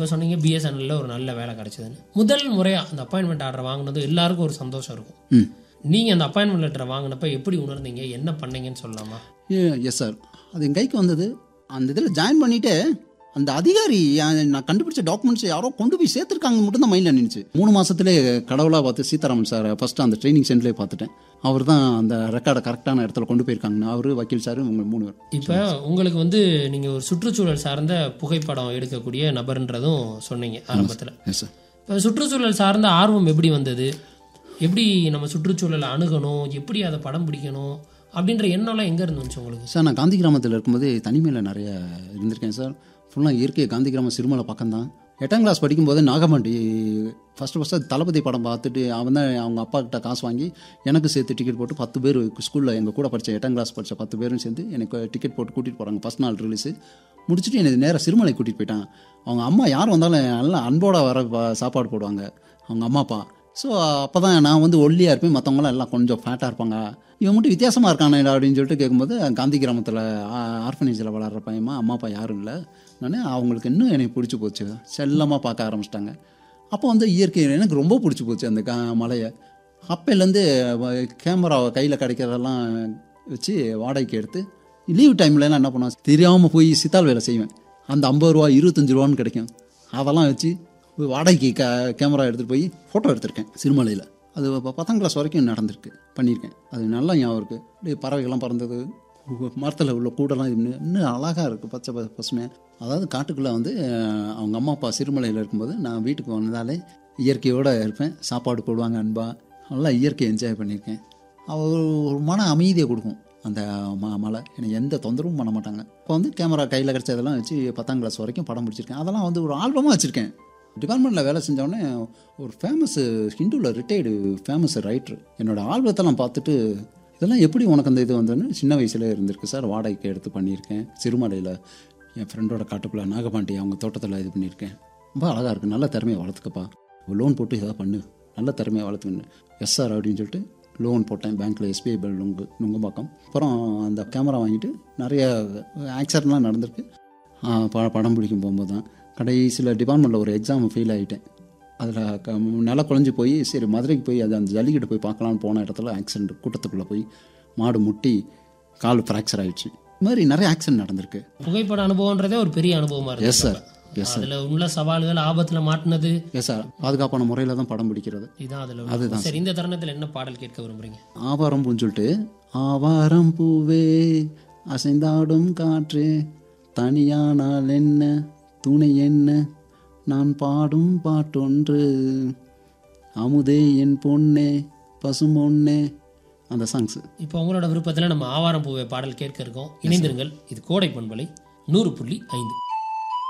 இப்போ சொன்னீங்க பிஎஸ்என்எல்ல ஒரு நல்ல வேலை கிடைச்சதுன்னு முதல் முறையாக அந்த அப்பாயின்மெண்ட் ஆர்டர் வாங்கினது எல்லாருக்கும் ஒரு சந்தோஷம் இருக்கும் ம் நீங்கள் அந்த அப்பாயின்மெண்ட் லெட்டரை வாங்கினப்ப எப்படி உணர்ந்தீங்க என்ன பண்ணீங்கன்னு சொல்லலாமா எஸ் சார் அது என் கைக்கு வந்தது அந்த இதில் ஜாயின் பண்ணிவிட்டு அந்த அதிகாரி அஹ், நான் கண்டுபிடிச்ச டாக்குமெண்ட்ஸ் யாரோ கொண்டு போய் சேர்த்துருக்காங்க மட்டும் தான் மைண்டில் நின்றுச்சு மூணு மாதத்துலேயே கடவுளாக பார்த்து சீதாராமன் சார் ஃபஸ்ட்டு அந்த ட்ரைனிங் சென்டர்லேயே பார்த்துட்டேன் அவர் தான் அந்த ரெக்கார்டை கரெக்டான இடத்துல கொண்டு போயிருக்காங்க அவர் வக்கீல் சார் உங்க மூணு பேர் இப்போ உங்களுக்கு வந்து நீங்கள் ஒரு சுற்றுச்சூழல் சார்ந்த புகைப்படம் எடுக்கக்கூடிய நபர்ன்றதும் சொன்னீங்க ஆரம்பத்தில் எஸ் சார் இப்போ சுற்றுச்சூழல் சார்ந்த ஆர்வம் எப்படி வந்தது எப்படி நம்ம சுற்றுச்சூழலை அணுகணும் எப்படி அதை படம் பிடிக்கணும் அப்படின்ற எண்ணம்லாம் எங்கே இருந்து வந்துச்சு உங்களுக்கு சார் நான் காந்தி கிராமத்தில் இருக்கும்போது தனிமையில் நிறைய இருந்திருக்கேன் சார் ஃபுல்லாக இயற்கை காந்தி கிராமம் சிறுமலை பக்கம் தான் எட்டாம் கிளாஸ் படிக்கும்போது நாகமாண்டி ஃபஸ்ட்டு ஃபஸ்ட்டு தளபதி படம் பார்த்துட்டு அவன் தான் அவங்க அப்பா கிட்ட காசு வாங்கி எனக்கு சேர்த்து டிக்கெட் போட்டு பத்து பேர் ஸ்கூலில் எங்கள் கூட படித்த எட்டாம் கிளாஸ் படித்த பத்து பேரும் சேர்ந்து எனக்கு டிக்கெட் போட்டு கூட்டிகிட்டு போகிறாங்க ஃபஸ்ட் நாள் ரிலீஸு முடிச்சுட்டு எனக்கு நேராக சிறுமலை கூட்டிகிட்டு போயிட்டான் அவங்க அம்மா யார் வந்தாலும் நல்லா அன்போட வர வ- சாப்பாடு போடுவாங்க அவங்க அம்மா அப்பா ஸோ அப்போ தான் நான் வந்து ஒல்லியாக இருப்பேன் மற்றவங்களாம் எல்லாம் கொஞ்சம் ஃபேட்டாக இருப்பாங்க இவன் மட்டும் வித்தியாசமாக இருக்கானே அப்படின்னு சொல்லிட்டு கேட்கும்போது காந்தி கிராமத்தில் ஆர்ஃபனேஜில் வளர்கிற பையமா அம்மா அப்பா யாரும் இல்லை நான் அவங்களுக்கு இன்னும் எனக்கு பிடிச்சி போச்சு செல்லமாக பார்க்க ஆரம்பிச்சிட்டாங்க அப்போ வந்து இயற்கை எனக்கு ரொம்ப பிடிச்சி போச்சு அந்த கா மலையை அப்போலேருந்து கேமராவை கையில் கிடைக்கிறதெல்லாம் வச்சு வாடகைக்கு எடுத்து லீவ் டைம்லலாம் என்ன பண்ணுவேன் தெரியாமல் போய் சித்தால் வேலை செய்வேன் அந்த ஐம்பது ரூபா இருபத்தஞ்சி ரூபான்னு கிடைக்கும் அதெல்லாம் வச்சு போய் வாடகைக்கு க கேமரா எடுத்துகிட்டு போய் ஃபோட்டோ எடுத்திருக்கேன் சிறுமலையில் அது ப- பத்தாம் கிளாஸ் வரைக்கும் நடந்திருக்கு பண்ணியிருக்கேன் அது நல்லா ஞாபகம் இருக்குது அப்படியே பறவைகள்லாம் பறந்தது மரத்தில் உள்ள கூடெல்லாம் இன்னும் இன்னும் அழகாக இருக்குது பச்சை ப- பசுமை அதாவது காட்டுக்குள்ளே வந்து அஹ், அவங்க அம்மா அப்பா சிறுமலையில் இருக்கும்போது நான் வீட்டுக்கு வந்தாலே இயற்கையோடு இருப்பேன் சாப்பாடு போடுவாங்க அன்பா நல்லா இயற்கையை என்ஜாய் பண்ணியிருக்கேன் அவர் ஒரு மன அமைதியை கொடுக்கும் அந்த ம மலை எனக்கு எந்த தொந்தரவும் பண்ண மாட்டாங்க இப்போ வந்து கேமரா கையில் கிடச்சதெல்லாம் வச்சு பத்தாம் கிளாஸ் வரைக்கும் படம் பிடிச்சிருக்கேன் அதெல்லாம் வந்து ஒரு ஆல்பமாக வச்சுருக்கேன் டிபார்ட்மெண்ட்டில் வேலை செஞ்சோடனே ஒரு ஃபேமஸ் ஹிந்துவில் ரிட்டையர்டு ஃபேமஸ் ரைட்ரு என்னோடய ஆல்பத்தெல்லாம் பார்த்துட்டு இதெல்லாம் எப்படி உனக்கு அந்த இது வந்ததுன்னு சின்ன வயசுல இருந்திருக்கு சார் வாடகைக்கு எடுத்து பண்ணியிருக்கேன் சிறுமலையில் என் ஃப்ரெண்டோட காட்டுக்குள்ளே நாகபாண்டி அவங்க தோட்டத்தில் இது பண்ணியிருக்கேன் ரொம்ப அழகாக இருக்குது நல்ல திறமையை வளர்த்துக்கப்பா லோன் போட்டு ஏதாவது பண்ணு நல்ல திறமையை வளர்த்துக்கணும் எஸ் சார் அப்படின்னு சொல்லிட்டு லோன் போட்டேன் பேங்க்கில் எஸ்பிஐ பேங்க் நுங்கு நுங்கம்பாக்கம் அப்புறம் அந்த கேமரா வாங்கிட்டு நிறைய ஆக்சிடென்ட்லாம் நடந்திருக்கு ஆ, ப படம் பிடிக்கும் போகும்போது தான் கடைசியில் டிபார்ட்மெண்ட்டில் ஒரு எக்ஸாம் ஃபெயில் ஆகிட்டேன் அதில் க நில குழஞ்சி போய் சரி மதுரைக்கு போய் அது அந்த ஜல்லிக்கட்டு போய் பார்க்கலான்னு போன இடத்துல ஆக்சிடென்ட் கூட்டத்துக்குள்ளே போய் மாடு முட்டி கால் ஃப்ராக்சர் ஆயிடுச்சு இது மாதிரி நிறைய ஆக்சிடென்ட் நடந்திருக்கு புகைப்பட அனுபவம்ன்றதே ஒரு பெரிய அனுபவமா எஸ் சார் இருக்கு அதுல உள்ள சவால்கள் ஆபத்துல மாட்டினது எஸ் சார் பாதுகாப்பான முறையில் தான் படம் பிடிக்கிறது இதான் அதுல உள்ள- சரி இந்த தருணத்துல என்ன பாடல் கேட்க விரும்புறீங்க ஆவாரம் பூன்னு சொல்லிட்டு ஆவாரம் பூவே அசைந்தாடும் காற்றே தனியானால் என்ன துணை என்ன நான் பாடும் பாட்டொன்று அமுதே என் பொன்னே பசுமொன்னே அந்த சாங்ஸ் இப்போ உங்களோட விருப்பத்துல நம்ம ஆவாரம் பூவை பாடல் கேட்க இருக்கோம் இணைந்திருங்கள் இது கோடை பண்பலை நூறு புள்ளி ஐந்து